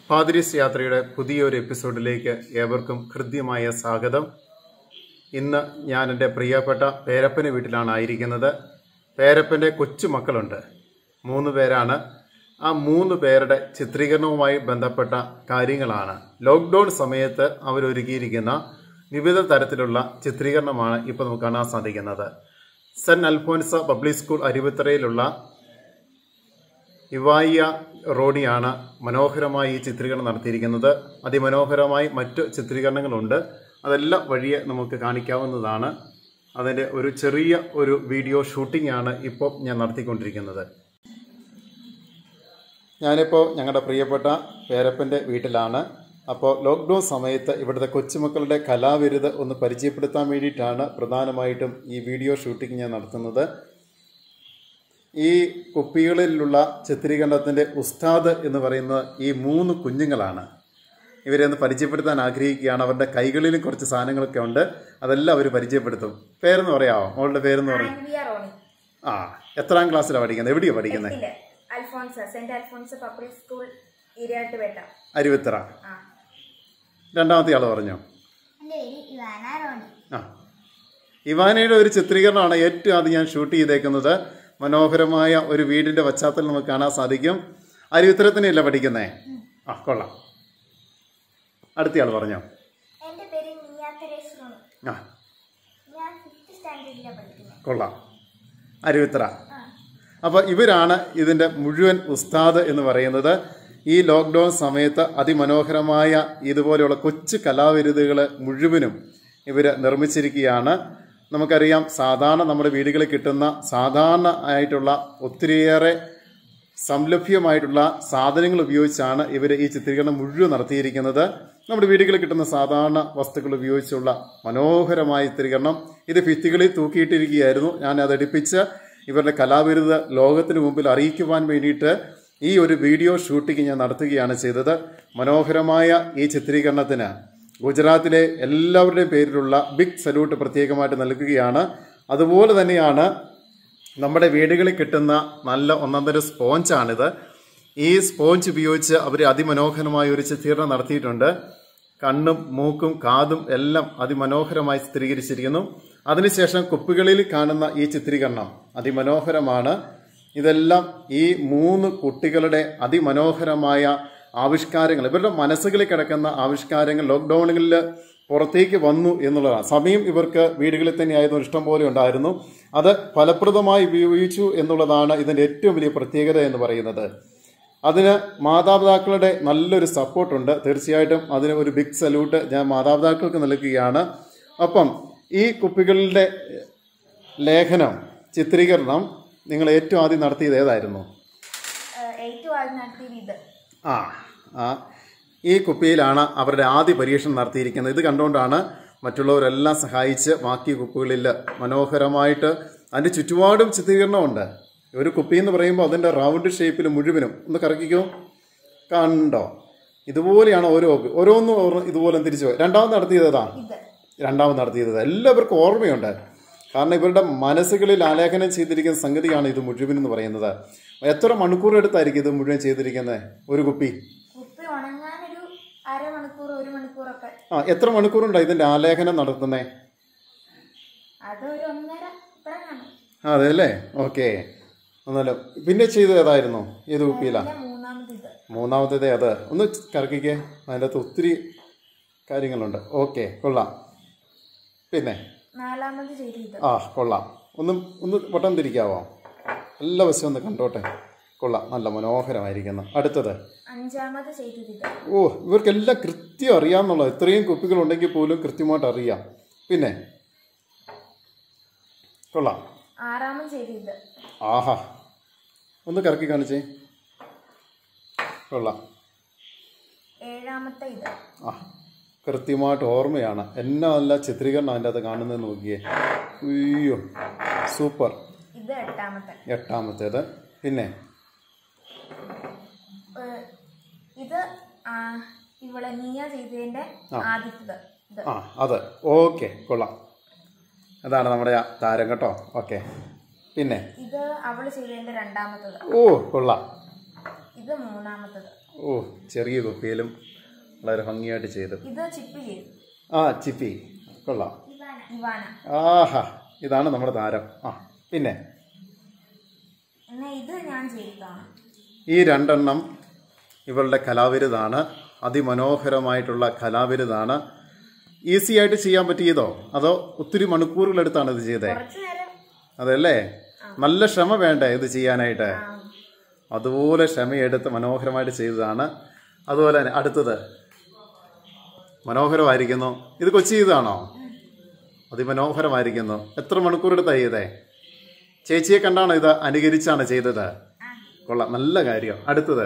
പാതിരിസ് യാത്രയുടെ പുതിയൊരു എപ്പിസോഡിലേക്ക് ഏവർക്കും ഹൃദ്യമായ സ്വാഗതം ഇന്ന് ഞാൻ എൻ്റെ പ്രിയപ്പെട്ട പേരപ്പൻ്റെ വീട്ടിലാണ് ആയിരിക്കുന്നത് പേരപ്പൻ്റെ കൊച്ചുമക്കളുണ്ട് മൂന്ന് പേരാണ് ആ മൂന്ന് പേരുടെ ചിത്രീകരണവുമായി ബന്ധപ്പെട്ട കാര്യങ്ങളാണ് ലോക്ക്ഡൗൺ സമയത്ത് അവരൊരുക്കിയിരിക്കുന്ന വിവിധ തരത്തിലുള്ള ചിത്രീകരണമാണ് ഇപ്പോൾ നമുക്ക് കാണാൻ സാധിക്കുന്നത് സെന്റ് അൽഫോൻസ പബ്ലിക് സ്കൂൾ അരുവിത്തറയിലുള്ള ഇവായിയ റോഡിയാണ് മനോഹരമായി ഈ ചിത്രീകരണം നടത്തിയിരിക്കുന്നത് അതിമനോഹരമായി മറ്റു ചിത്രീകരണങ്ങളുണ്ട് അതെല്ലാം വഴിയെ നമുക്ക് കാണിക്കാവുന്നതാണ് അതിൻ്റെ ഒരു ചെറിയ ഒരു വീഡിയോ ഷൂട്ടിംഗ് ആണ് ഇപ്പോൾ ഞാൻ നടത്തിക്കൊണ്ടിരിക്കുന്നത് ഞാനിപ്പോൾ ഞങ്ങളുടെ പ്രിയപ്പെട്ട പേരപ്പൻ്റെ വീട്ടിലാണ് അപ്പോൾ ലോക്ക്ഡൗൺ സമയത്ത് ഇവിടുത്തെ കൊച്ചുമക്കളുടെ കലാവിരുത് ഒന്ന് പരിചയപ്പെടുത്താൻ വേണ്ടിയിട്ടാണ് പ്രധാനമായിട്ടും ഈ വീഡിയോ ഷൂട്ടിംഗ് ഞാൻ നടത്തുന്നത് ഈ കുപ്പികളിലുള്ള ചിത്രീകരണത്തിൻ്റെ ഉസ്താദ് എന്ന് പറയുന്ന ഈ മൂന്ന് കുഞ്ഞുങ്ങളാണ് ഇവരെ ഒന്ന് പരിചയപ്പെടുത്താൻ ആഗ്രഹിക്കുകയാണ് അവരുടെ കൈകളിലും കുറച്ച് സാധനങ്ങളൊക്കെ ഉണ്ട് അതെല്ലാം അവർ പരിചയപ്പെടുത്തും പേരെന്ന് പറയാമോ മോളുടെ പേരെന്ന് പറയും ആൻവിയ റോണി ആ എത്രാം ക്ലാസ്സിലാണ് പഠിക്കുന്നത് എവിടെയാണ് പഠിക്കുന്നത് എട്ടില് Alphons saint Alphons public school Erattupetta Aruvithura ആ രണ്ടാമത്തെ ആൾ പറഞ്ഞോ എൻ്റെ പേര് ഇവാന റോണി ആ ഇവാനയുടെ ഒരു ചിത്രീകരണമാണ് ഏറ്റവും ആദ്യം ഞാൻ ഷൂട്ട് ചെയ്തേക്കുന്നത് മനോഹരമായ ഒരു വീടിന്റെ പശ്ചാത്തലം നമുക്ക് കാണാൻ സാധിക്കും അരുവിത്തരത്തിനല്ല പഠിക്കുന്നേ ആ കൊള്ളാം അടുത്തയാൾ പറഞ്ഞോ എൻ്റെ പേര് മിയ തെരേസ് റോണി ആ ഞാൻ ഫിഫ്ത്ത് സ്റ്റാൻഡേർഡിലാണ് പഠിക്കുന്നത് കൊള്ളാം അരുവിത്തറ ആ അപ്പോൾ ഇവരാണ് ഇതിൻ്റെ മുഴുവൻ ഉസ്താദ് എന്ന് പറയുന്നത് ഈ ലോക്ക്ഡൗൺ സമയത്ത് അതിമനോഹരമായ ഇതുപോലെയുള്ള കൊച്ചു കലാവിരുതുകൾ മുഴുവനും ഇവർ നിർമ്മിച്ചിരിക്കുകയാണ് നമുക്കറിയാം സാധാരണ നമ്മുടെ വീടുകളിൽ കിട്ടുന്ന സാധാരണ ആയിട്ടുള്ള ഒത്തിരിയേറെ സംലഭ്യമായിട്ടുള്ള സാധനങ്ങൾ ഉപയോഗിച്ചാണ് ഇവർ ഈ ചിത്രീകരണം മുഴുവൻ നടത്തിയിരിക്കുന്നത് നമ്മുടെ വീടുകളിൽ കിട്ടുന്ന സാധാരണ വസ്തുക്കൾ ഉപയോഗിച്ചുള്ള മനോഹരമായ ചിത്രീകരണം ഇത് ഭിത്തികളിൽ തൂക്കിയിട്ടിരിക്കുകയായിരുന്നു ഞാൻ അത് എടുപ്പിച്ച് ഇവരുടെ കലാവിരുദ്ധ ലോകത്തിന് മുമ്പിൽ അറിയിക്കുവാൻ വേണ്ടിയിട്ട് ഈ ഒരു വീഡിയോ ഷൂട്ടിംഗ് ഞാൻ നടത്തുകയാണ് ചെയ്തത് മനോഹരമായ ഈ ചിത്രീകരണത്തിന് ഗുജറാത്തിലെ എല്ലാവരുടെയും പേരിലുള്ള ബിഗ് സല്യൂട്ട് പ്രത്യേകമായിട്ട് നൽകുകയാണ് അതുപോലെ തന്നെയാണ് നമ്മുടെ വീടുകളിൽ കിട്ടുന്ന നല്ല ഒന്നൊന്നര സ്പോഞ്ചാണിത് ഈ സ്പോഞ്ച് ഉപയോഗിച്ച് അവർ അതിമനോഹരമായ ഒരു ചിത്രീകരണം നടത്തിയിട്ടുണ്ട് കണ്ണും മൂക്കും കാതും എല്ലാം അതിമനോഹരമായി ചിത്രീകരിച്ചിരിക്കുന്നു അതിനുശേഷം കുപ്പികളിൽ കാണുന്ന ഈ ചിത്രീകരണം അതിമനോഹരമാണ് ഇതെല്ലാം ഈ മൂന്ന് കുട്ടികളുടെ അതിമനോഹരമായ ആവിഷ്കാരങ്ങൾ ഇവരുടെ മനസ്സുകളിൽ കിടക്കുന്ന ആവിഷ്കാരങ്ങൾ ലോക്ക്ഡൌണുകളിൽ പുറത്തേക്ക് വന്നു എന്നുള്ളതാണ് സമയം ഇവർക്ക് വീടുകളിൽ തന്നെ ആയിരുന്നു ഇഷ്ടം പോലെ ഉണ്ടായിരുന്നു അത് ഫലപ്രദമായി ഉപയോഗിച്ചു എന്നുള്ളതാണ് ഇതിൻ്റെ ഏറ്റവും വലിയ പ്രത്യേകത എന്ന് പറയുന്നത് അതിന് മാതാപിതാക്കളുടെ നല്ലൊരു സപ്പോർട്ടുണ്ട് തീർച്ചയായിട്ടും അതിന് ഒരു ബിഗ് സല്യൂട്ട് ഞാൻ മാതാപിതാക്കൾക്ക് നൽകുകയാണ് അപ്പം ഈ കുപ്പികളുടെ ലേഖനം ചിത്രീകരണം നിങ്ങൾ ഏറ്റവും ആദ്യം നടത്തിയത് ഏതായിരുന്നു ഏഹ് ഏറ്റവും ആദ്യം നടത്തിയത് ഇത് ആ ആ ഈ കുപ്പിയിലാണ് അവരുടെ ആദ്യ പരീക്ഷണം നടത്തിയിരിക്കുന്നത് ഇത് കണ്ടുകൊണ്ടാണ് മറ്റുള്ളവരെല്ലാം സഹായിച്ച് ബാക്കി കുപ്പികളിൽ മനോഹരമായിട്ട് അതിൻ്റെ ചുറ്റുപാടും ചിത്രീകരണമുണ്ട് ഒരു കുപ്പി എന്ന് പറയുമ്പോൾ അതിൻ്റെ റൗണ്ട് ഷേപ്പിൽ മുഴുവനും ഒന്ന് കറക്കിക്കോ കണ്ടോ ഇതുപോലെയാണ് ഓരോ കുപ്പി ഓരോന്നും ഓരോ ഇതുപോലെ തിരിച്ചു പോയി രണ്ടാമത് നടത്തിയത് ഏതാ ഇത് രണ്ടാമത് നടത്തിയത് എല്ലാവർക്കും ഓർമ്മയുണ്ട് കാരണം ഇവരുടെ മനസ്സുകളിൽ ആലേഖനം ചെയ്തിരിക്കുന്ന സംഗതിയാണ് ഇത് മുഴുവൻ എന്ന് പറയുന്നത് എത്ര മണിക്കൂർ എടുത്തായിരിക്കും ഇത് മുഴുവൻ ചെയ്തിരിക്കുന്നത് ഒരു കുപ്പി കുപ്പി ഉണങ്ങാനൊരു അരമണിക്കൂർ ഒരു മണിക്കൂറൊക്കെ ആ എത്ര മണിക്കൂറുണ്ടാണ് ഇതിൻ്റെ ആലേഖനം നടത്തുന്നത് അത് ഒരു ഒന്നര ഇത്ര കാണും അതെ അല്ലേ ഓക്കെ ഒന്നല്ലോ പിന്നെ ചെയ്തത് ഏതായിരുന്നു ഏത് കുപ്പിയിലാ പിന്നെ മൂന്നാമത് ഇത് മൂന്നാമത്തേത് അത് ഒന്ന് കറക്കിക്കേ അതിൻ്റെ അകത്ത് ഒത്തിരി കാര്യങ്ങളുണ്ട് ഓക്കെ കൊള്ളാം പിന്നെ നാലാമത് ചെയ്ത് ഇത് ആ കൊള്ളാം ഒന്ന് ഒന്ന് വട്ടം തിരിക്കാവോ എല്ലാ വശവും ഒന്ന് കണ്ടോട്ടെ കൊള്ളാം നല്ല മനോഹരമായിരിക്കുന്നു അടുത്തത് അഞ്ചാമത് ചെയ്തത് ഇത് ഓ ഇവർക്കെല്ലാം കൃത്യം അറിയാമെന്നുള്ളത് ഇത്രയും കുപ്പികളുണ്ടെങ്കിൽ പോലും കൃത്യമായിട്ട് അറിയാം പിന്നെ കൊള്ളാം ആറാമത് ചെയ്തത് ഇത് ആഹാ ഒന്ന് കറക്കി കാണിച്ചേ കൊള്ളാം ഏഴാമത്തെ ഇത് ആ കൃത്യമായിട്ട് ഓർമ്മയാണ് എന്നാ നല്ല ചിത്രീകരണം അതിൻ്റെ അകത്ത് കാണുന്നത് നോക്കിയേ അയ്യോ സൂപ്പർ ഇത് എട്ടാമത്തെ എട്ടാമത്തേത് പിന്നെ ഏഹ് ഇത് ആ, ഇവളെ നീയ ചെയ്തതിന്റെ ആദ്യത്തത് ഇത് ആ അത് ഓക്കെ കൊള്ളാം അതാണ് നമ്മുടെ ആ താരം കേട്ടോ ഓക്കെ പിന്നെ ഇത് അവള് ചെയ്തതിന്റെ രണ്ടാമത്തത് ഓ കൊള്ളാം ഇത് മൂന്നാമത്തത് ഓ ചെറിയ കുപ്പിയിലും വളരെ ഭംഗിയായിട്ട് ചെയ്തു ഇത് ചിപ്പ് ചെയ്തു ആ ചിപ്പി കൊള്ളാം ഇവാന ആഹാ ഇതാണ് നമ്മുടെ താരം ആ പിന്നെ എന്നാ ഇത് ഞാൻ ചെയ്തതാണ് ഈ രണ്ടെണ്ണം ഇവളുടെ കലാവിരുതാണ് അതിമനോഹരമായിട്ടുള്ള കലാവിരുതാണ് ഈസി ആയിട്ട് ചെയ്യാൻ പറ്റിയതോ അതോ ഒത്തിരി മണിക്കൂറുകളെടുത്താണ് ഇത് ചെയ്തേ കുറച്ചു നേരം അതല്ലേ നല്ല ക്ഷമ വേണ്ടേ ഇത് ചെയ്യാനായിട്ട് ആ, അതുപോലെ ക്ഷമയെടുത്ത് മനോഹരമായിട്ട് ചെയ്തതാണ് അതുപോലെ തന്നെ അടുത്തത് മനോഹരമായിരിക്കുന്നു ഇത് കൊച്ചി ചെയ്തതാണോ അതിമനോഹരമായിരിക്കുന്നു എത്ര മണിക്കൂർ എടുത്താ ചെയ്തേ ചേച്ചിയെ കണ്ടാണോ ഇത് അനുകരിച്ചാണ് ചെയ്തത് കൊള്ളാം നല്ല കാര്യം അടുത്തത്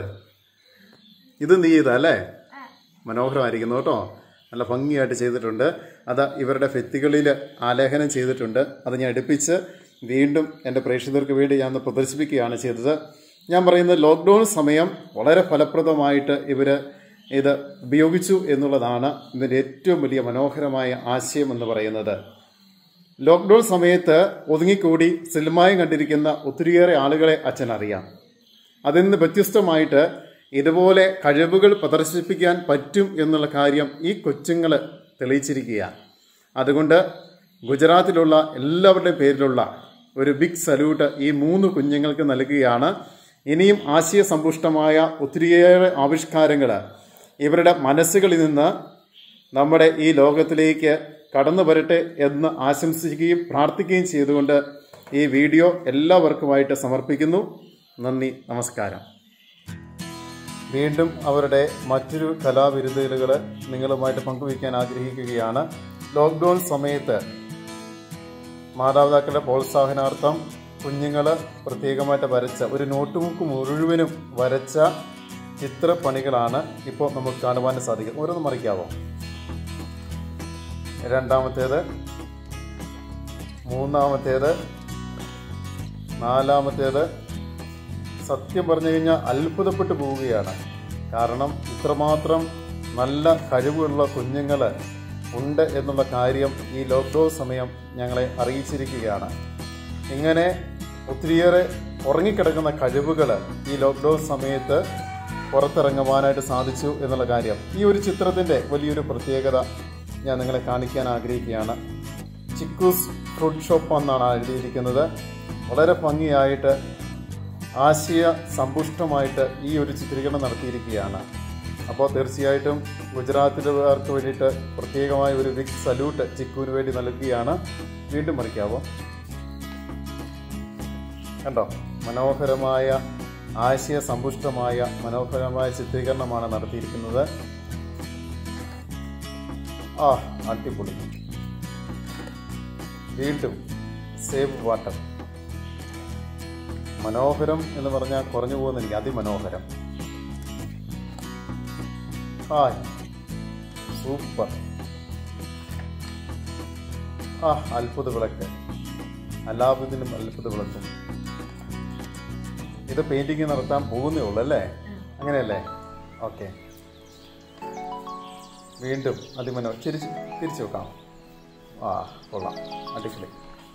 ഇത് നീ ചെയ്ത അല്ലേ മനോഹരമായിരിക്കുന്നു കേട്ടോ നല്ല ഭംഗിയായിട്ട് ചെയ്തിട്ടുണ്ട് അത് ഇവരുടെ ഭിത്തികളിൽ ആലേഖനം ചെയ്തിട്ടുണ്ട് അത് ഞാൻ അടുപ്പിച്ച് വീണ്ടും എൻ്റെ പ്രേക്ഷകർക്ക് വേണ്ടി ഞാൻ ഒന്ന് പ്രദർശിപ്പിക്കുകയാണ് ചെയ്തത് ഞാൻ പറയുന്നത് ലോക്ക്ഡൗൺ സമയം വളരെ ഫലപ്രദമായിട്ട് ഇവർ ഇത് ഉപയോഗിച്ചു എന്നുള്ളതാണ് ഇതിൻ്റെ ഏറ്റവും വലിയ മനോഹരമായ ആശയം എന്ന് പറയുന്നത് ലോക്ക്ഡൗൺ സമയത്ത് ഒതുങ്ങിക്കൂടി സിനിമയും കണ്ടിരിക്കുന്ന ഒത്തിരിയേറെ ആളുകളെ അച്ഛൻ അറിയാം അതിൽ നിന്ന് വ്യത്യസ്തമായിട്ട് ഇതുപോലെ കഴിവുകൾ പ്രദർശിപ്പിക്കാൻ പറ്റും എന്നുള്ള കാര്യം ഈ കൊച്ചുങ്ങൾ തെളിയിച്ചിരിക്കുകയാണ് അതുകൊണ്ട് ഗുജറാത്തിലുള്ള എല്ലാവരുടെയും പേരിലുള്ള ഒരു ബിഗ് സല്യൂട്ട് ഈ മൂന്ന് കുഞ്ഞുങ്ങൾക്ക് നൽകുകയാണ് ഇനിയും ആശയസമ്പുഷ്ടമായ ഒത്തിരിയേറെ ആവിഷ്കാരങ്ങൾ ഇവരുടെ മനസ്സുകളിൽ നിന്ന് നമ്മുടെ ഈ ലോകത്തിലേക്ക് കടന്നു വരട്ടെ എന്ന് ആശംസിക്കുകയും പ്രാർത്ഥിക്കുകയും ചെയ്തുകൊണ്ട് ഈ വീഡിയോ എല്ലാവർക്കുമായിട്ട് സമർപ്പിക്കുന്നു നന്ദി നമസ്കാരം വീണ്ടും അവരുടെ മറ്റൊരു കലാവിരുദ്ധലുകൾ നിങ്ങളുമായിട്ട് പങ്കുവയ്ക്കാൻ ആഗ്രഹിക്കുകയാണ് ലോക്ക്ഡൗൺ സമയത്ത് മാതാപിതാക്കളുടെ പ്രോത്സാഹനാർത്ഥം കുഞ്ഞുങ്ങൾ പ്രത്യേകമായിട്ട് വരച്ച ഒരു നോട്ട്ബുക്ക് മുഴുവനും വരച്ച ചിത്രപ്പണികളാണ് ഇപ്പോൾ നമുക്ക് കാണുവാൻ സാധിക്കും ഓരോന്ന് മറിക്കാവോ രണ്ടാമത്തേത് മൂന്നാമത്തേത് നാലാമത്തേത് സത്യം പറഞ്ഞു കഴിഞ്ഞാൽ അത്ഭുതപ്പെട്ടു പോവുകയാണ് കാരണം ഇത്രമാത്രം നല്ല കഴിവുള്ള കുഞ്ഞുങ്ങൾ ഉണ്ട് എന്നുള്ള കാര്യം ഈ ലോക്ക്ഡൗൺ സമയം ഞങ്ങളെ അറിയിച്ചിരിക്കുകയാണ് ഇങ്ങനെ ഒത്തിരിയേറെ ഉറങ്ങിക്കിടക്കുന്ന കഴിവുകൾ ഈ ലോക്ക്ഡൗൺ സമയത്ത് പുറത്തിറങ്ങുവാനായിട്ട് സാധിച്ചു എന്നുള്ള കാര്യം ഈ ഒരു ചിത്രത്തിൻ്റെ വലിയൊരു പ്രത്യേകത ഞാൻ നിങ്ങളെ കാണിക്കാൻ ആഗ്രഹിക്കുകയാണ് ചിക്കൂസ് ഫ്രൂട്ട് ഷോപ്പ് എന്നാണ് എഴുതിയിരിക്കുന്നത് വളരെ ഭംഗിയായിട്ട് ആശയ സമ്പുഷ്ടമായിട്ട് ഈ ഒരു ചിത്രീകരണം നടത്തിയിരിക്കുകയാണ് അപ്പോൾ തീർച്ചയായിട്ടും ഗുജറാത്തിലുകാർക്ക് വേണ്ടിയിട്ട് പ്രത്യേകമായ ഒരു ബിഗ് സല്യൂട്ട് ചിക്കൂന് വേണ്ടി നൽകുകയാണ് വീണ്ടും മറിക്കാവോ കണ്ടോ മനോഹരമായ ആശയ സമ്പുഷ്ടമായ മനോഹരമായ ചിത്രീകരണമാണ് നടത്തിയിരിക്കുന്നത് ആ അടിപൊളി വീണ്ടും സേവ് വാട്ടർ മനോഹരം എന്ന് പറഞ്ഞാൽ കുറഞ്ഞു പോകുന്ന എനിക്ക് അതിമനോഹരം ഹായ് സൂപ്പർ ആ അത്ഭുത വിളക്ക് അലാബുദ്ദീനും അത്ഭുത വിളക്കും ഇത് പെയിന്റിങ് നടത്താൻ പോകുന്നേ ഉള്ളൂ അല്ലേ അങ്ങനെയല്ലേ ഓക്കെ വീണ്ടും അതിമനോ തിരിച്ച് തിരിച്ചു വെക്കാം ആ കൊള്ളാം അടിപൊളി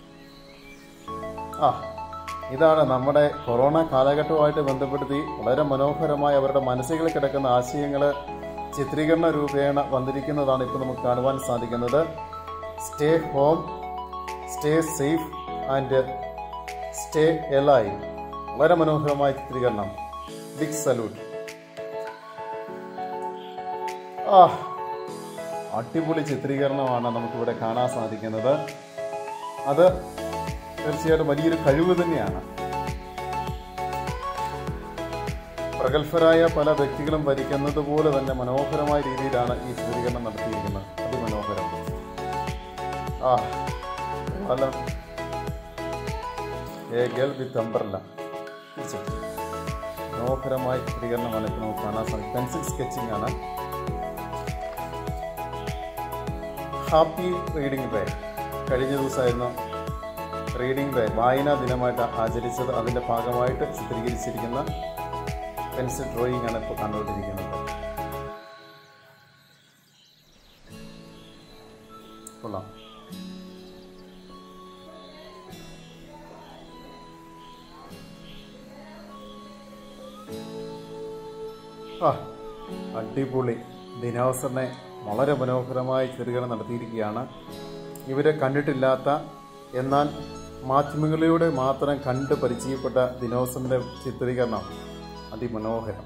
ആ ഇതാണ് നമ്മുടെ കൊറോണ കാലഘട്ടവുമായിട്ട് ബന്ധപ്പെടുത്തി വളരെ മനോഹരമായി അവരുടെ മനസ്സുകളിൽ കിടക്കുന്ന ആശയങ്ങൾ ചിത്രീകരണ രൂപേണ വന്നിരിക്കുന്നതാണ് ഇപ്പോൾ നമുക്ക് കാണുവാൻ സാധിക്കുന്നത് stay home stay safe and stay alive വളരെ മനോഹരമായ ചിത്രീകരണം ബിഗ് സല്യൂട്ട് ആ അടിപൊളി ചിത്രീകരണമാണ് നമുക്കിവിടെ കാണാൻ സാധിക്കുന്നത് അത് തീർച്ചയായിട്ടും വലിയൊരു കഴിവ് തന്നെയാണ് പ്രഗത്ഭരായ പല വ്യക്തികളും ഭരിക്കുന്നത് പോലെ തന്നെ മനോഹരമായ രീതിയിലാണ് ഈ ചിത്രീകരണം നടത്തിയിരിക്കുന്നത് അതിമനോഹരം ആ ഫലം എ ഗേൾ വിത്ത് അംബ്രല്ല തിരിച്ചു മനോഹരമായ ചിത്രീകരണമാണ് ഇപ്പോൾ നമുക്ക് കാണാൻ സാധിക്കും പെൻസിൽ സ്കെച്ചിങ് ആണ് ഹാപ്പി റീഡിംഗ് ഡേ കഴിഞ്ഞ ദിവസമായിരുന്നു റീഡിംഗ് ഡേ വായനാ ദിനമായിട്ട് ആചരിച്ചത് അതിൻ്റെ ഭാഗമായിട്ട് ചിത്രീകരിച്ചിരിക്കുന്ന പെൻസിൽ ഡ്രോയിങ് ആണ് ഇപ്പോൾ കണ്ടുകൊണ്ടിരിക്കുന്നത് കൊള്ളാം ആ അടിപൊളി ദിനോസറിനെ വളരെ മനോഹരമായ ചിത്രീകരണം നടത്തിയിരിക്കുകയാണ് ഇവരെ കണ്ടിട്ടില്ലാത്ത എന്നാൽ മാധ്യമങ്ങളിലൂടെ മാത്രം കണ്ട് പരിചയപ്പെട്ട ദിനോസറിൻ്റെ ചിത്രീകരണം അതിമനോഹരം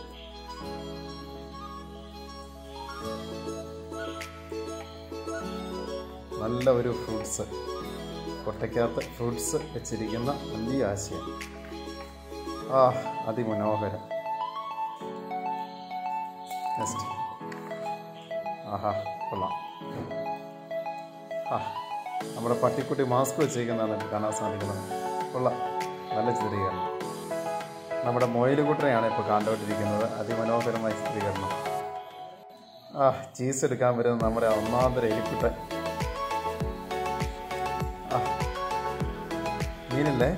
നല്ല ഒരു ഫ്രൂട്ട്സ് കൊട്ടയ്ക്കകത്ത് ഫ്രൂട്ട്സ് വെച്ചിരിക്കുന്ന വലിയ ആശയം ആ അതിമനോഹരം നെക്സ്റ്റ് ആഹാ കൊള്ളാം ആ നമ്മുടെ പട്ടിക്കുട്ടി മാസ്ക് വെച്ചേക്കുന്നതാണ് എനിക്ക് കാണാൻ സാധിക്കുന്നത് കൊള്ളാം നല്ല ചിത്രീകരണം നമ്മുടെ മൊയിലുകുട്ടനെയാണ് ഇപ്പോൾ കണ്ടുകൊണ്ടിരിക്കുന്നത് അതിമനോഹരമായ ചിത്രീകരണം ആ ചീസ് എടുക്കാൻ വരുന്ന നമ്മുടെ ഒന്നാന്തര എലിക്കുട്ടൻ ആ മീനല്ലേ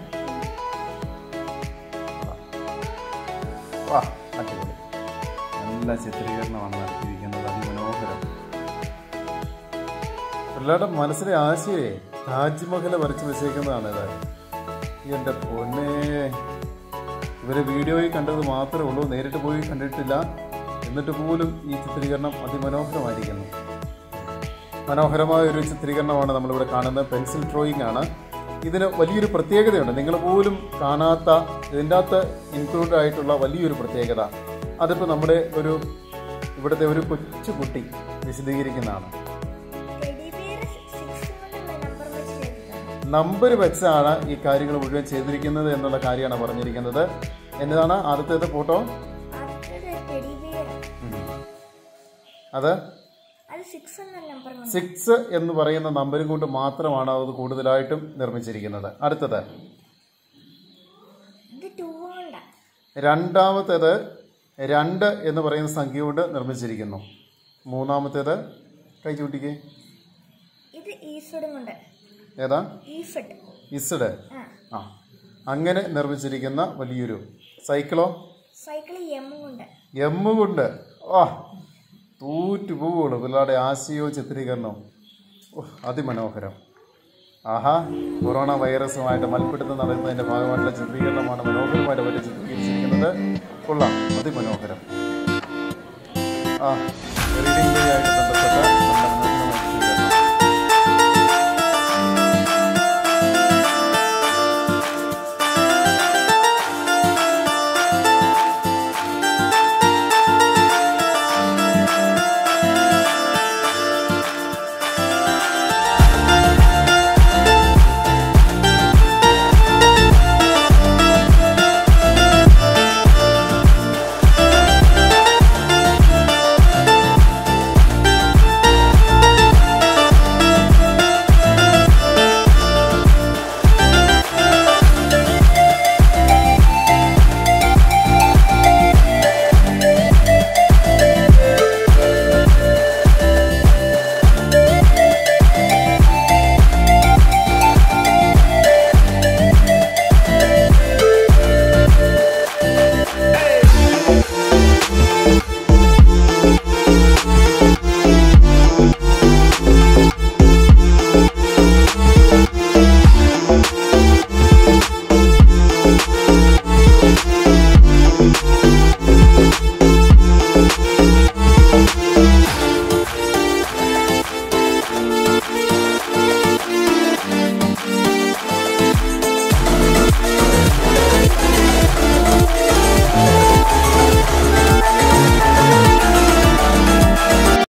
വാ അടിപൊളി നല്ല ചിത്രീകരണമാണ് നടത്തിയിരിക്കുന്നത് അതിമനോഹരം പിള്ളേരുടെ മനസ്സിലെ ആശയേ താജ്മഹൽ വരച്ചു വെച്ചേക്കുന്നതാണ് ഇത് എൻ്റെ പൊന്നെ ഇവര് വീഡിയോയിൽ കണ്ടത് മാത്രമേ ഉള്ളൂ നേരിട്ട് പോയി കണ്ടിട്ടില്ല എന്നിട്ട് പോലും ഈ ചിത്രീകരണം അതിമനോഹരമായിരിക്കുന്നു മനോഹരമായ ഒരു ചിത്രീകരണമാണ് നമ്മളിവിടെ കാണുന്നത് പെൻസിൽ ഡ്രോയിങ് ആണ് ഇതിന് വലിയൊരു പ്രത്യേകതയുണ്ട് നിങ്ങൾ പോലും കാണാത്ത ഇതിൻ്റെ അകത്ത് ഇൻക്ലൂഡ് ആയിട്ടുള്ള വലിയൊരു പ്രത്യേകത അതിപ്പോൾ നമ്മുടെ ഒരു ഇവിടുത്തെ ഒരു കൊച്ചു കുട്ടി വിശദീകരിക്കുന്നതാണ് ടെഡി ബിയർ സിക്സ് കൊണ്ടുള്ള നമ്പർ വെച്ച് ചെയ്തതാണ് നമ്പർ വെച്ചാണ് ഈ കാര്യങ്ങൾ മുഴുവൻ ചെയ്തിരിക്കുന്നത് എന്നുള്ള കാര്യമാണ് പറഞ്ഞിരിക്കുന്നത് എന്നതാണ് ആദ്യത്തേത് ഫോട്ടോ അടുത്തത് ടെഡി ബിയർ അത് അത് സിക്സ് എന്ന നമ്പർ കൊണ്ട് സിക്സ് എന്ന് പറയുന്ന നമ്പരും കൊണ്ട് മാത്രമാണ് അത് കൂടുതലായിട്ടും നിർമ്മിച്ചിരിക്കുന്നത് അടുത്തത് ഇത് ടൂ കൊണ്ടാ രണ്ടാമത്തേത് രണ്ട് എന്ന് പറയുന്ന സംഖ്യ കൊണ്ട് നിർമ്മിച്ചിരിക്കുന്നു മൂന്നാമത്തേത് കൈ ചൂട്ടിക്ക് ഇത് ഈഫഡ് കൊണ്ട് ഏതാ ഈഫഡ് ഇസ്ഡ് ആ ആ അങ്ങനെ നിർമ്മിച്ചിരിക്കുന്ന വലിയൊരു സൈക്കിളോ സൈക്കിൾ എം കൊണ്ട് എം കൊണ്ട് ആ തൂറ്റു പോവുള്ളൂ പിള്ളേരുടെ ആശയവും ചിത്രീകരണവും ഓ, അതിമനോഹരം ആഹാ കൊറോണ വൈറസുമായിട്ട് മൽപ്പിടുത്തം നടത്തുന്നതിന്റെ ഭാഗമായിട്ടുള്ള ചിത്രീകരണമാണ് മനോഹരമായിട്ട് അവർ ചിത്രീകരിച്ചിരിക്കുന്നത് കൊള്ളാം അതിമനോഹരം ആ റീഡിംഗ് ഡേ ആയിട്ട്